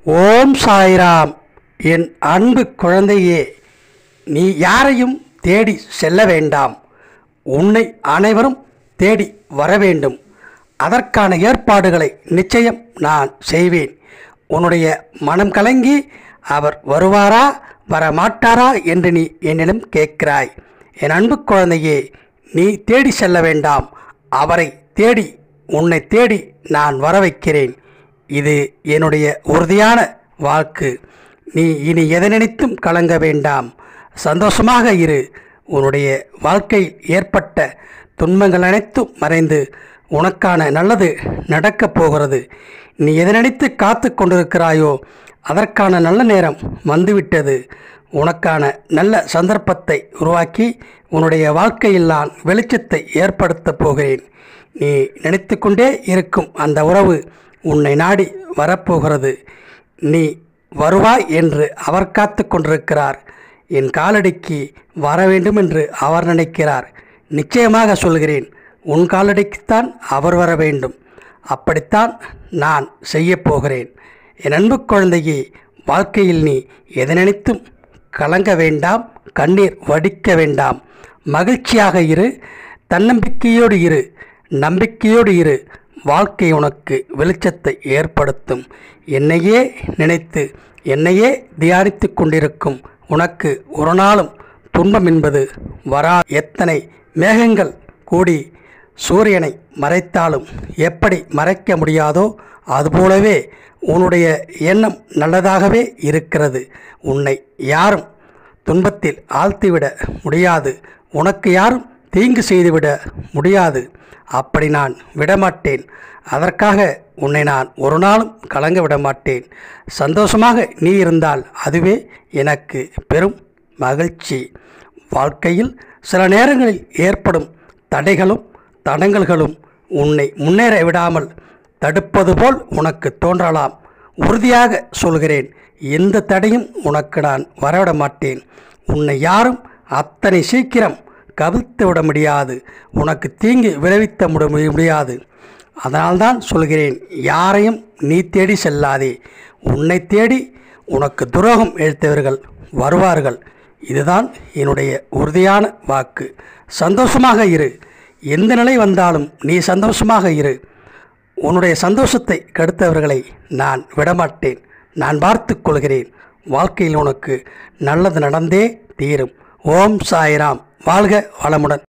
ஓம் சாய்ராம் என் அன்பு குழந்தையே நீ யாரையும் தேடி செல்ல வேண்டாம் உன்னை அனைவரும் தேடி வர வேண்டும் அதற்கான ஏற்பாடுகளை நிச்சயம் நான் செய்வேன் உன்னுடைய மனம் கலங்கி அவர் வருவாரா வரமாட்டாரா என்று நீ என்னிடம் கேட்கிறாய் என் அன்பு குழந்தையே நீ தேடி செல்ல வேண்டாம் அவரை தேடி உன்னை தேடி நான் வர வைக்கிறேன் இது என்னுடைய உறுதியான வாக்கு நீ இனி எதை நினைத்தும் கலங்க வேண்டாம் சந்தோஷமாக இரு உன்னுடைய வாழ்க்கையில் ஏற்பட்ட துன்பங்கள் அனைத்தும் மறைந்து உனக்கான நல்லது நடக்கப் போகிறது நீ எதை நினைத்து காத்து கொண்டிருக்கிறாயோ அதற்கான நல்ல நேரம் வந்துவிட்டது உனக்கான நல்ல சந்தர்ப்பத்தை உருவாக்கி உன்னுடைய வாழ்க்கையில் நான் வெளிச்சத்தை ஏற்படுத்தப் போகிறேன் நீ நினைத்து கொண்டே இருக்கும் அந்த உறவு உன்னை நாடி வரப்போகிறது நீ வருவாய் என்று அவர் காத்து கொண்டிருக்கிறார் என் காலடிக்கு வர வேண்டும் என்று அவர் நினைக்கிறார் நிச்சயமாக சொல்கிறேன் உன் காலடிக்குத்தான் அவர் வர வேண்டும் அப்படித்தான் நான் செய்யப் போகிறேன் என் அன்பு குழந்தையே வாழ்க்கையில் நீ எதை நினைத்தும் கலங்க வேண்டாம் கண்ணீர் வடிக்க வேண்டாம் மகிழ்ச்சியாக இரு தன்னம்பிக்கையோடு இரு நம்பிக்கையோடு இரு வாழ்க்கை உனக்கு வெளிச்சத்தை ஏற்படுத்தும் என்னையே நினைத்து என்னையே தியானித்து கொண்டிருக்கும் உனக்கு ஒரு நாளும் துன்பம் என்பது வரா எத்தனை மேகங்கள் கூடி சூரியனை மறைத்தாலும் எப்படி மறைக்க முடியாதோ அதுபோலவே உன்னுடைய எண்ணம் நல்லதாகவே இருக்கிறது உன்னை யாரும் துன்பத்தில் ஆழ்த்திவிட முடியாது உனக்கு யாரும் தீங்கு செய்துவிட முடியாது அப்படி நான் விடமாட்டேன் அதற்காக உன்னை நான் ஒரு நாளும் கலங்க விட மாட்டேன் சந்தோஷமாக நீ இருந்தால் அதுவே எனக்கு பெரும் மகிழ்ச்சி வாழ்க்கையில் சில நேரங்களில் ஏற்படும் தடைகளும் தடங்கல்களும் உன்னை முன்னேற விடாமல் தடுப்பது போல் உனக்கு தோன்றலாம் உறுதியாக சொல்கிறேன் எந்த தடையும் உனக்கு நான் வரவிட மாட்டேன் உன்னை யாரும் அத்தனை சீக்கிரம் கவிழ்த்து விட முடியாது உனக்கு தீங்கு விளைவித்த முட முடியாது அதனால்தான் சொல்கிறேன் யாரையும் நீ தேடி செல்லாதே உன்னை தேடி உனக்கு துரோகம் இழைத்தவர்கள் வருவார்கள் இதுதான் என்னுடைய உறுதியான வாக்கு சந்தோஷமாக இரு எந்த நிலை வந்தாலும் நீ சந்தோஷமாக இரு உன்னுடைய சந்தோஷத்தை கெடுத்தவர்களை நான் விடமாட்டேன் நான் பார்த்து கொள்கிறேன் வாழ்க்கையில் உனக்கு நல்லது நடந்தே தீரும் ஓம் சாய்ராம் வாழ்க வளமுடன்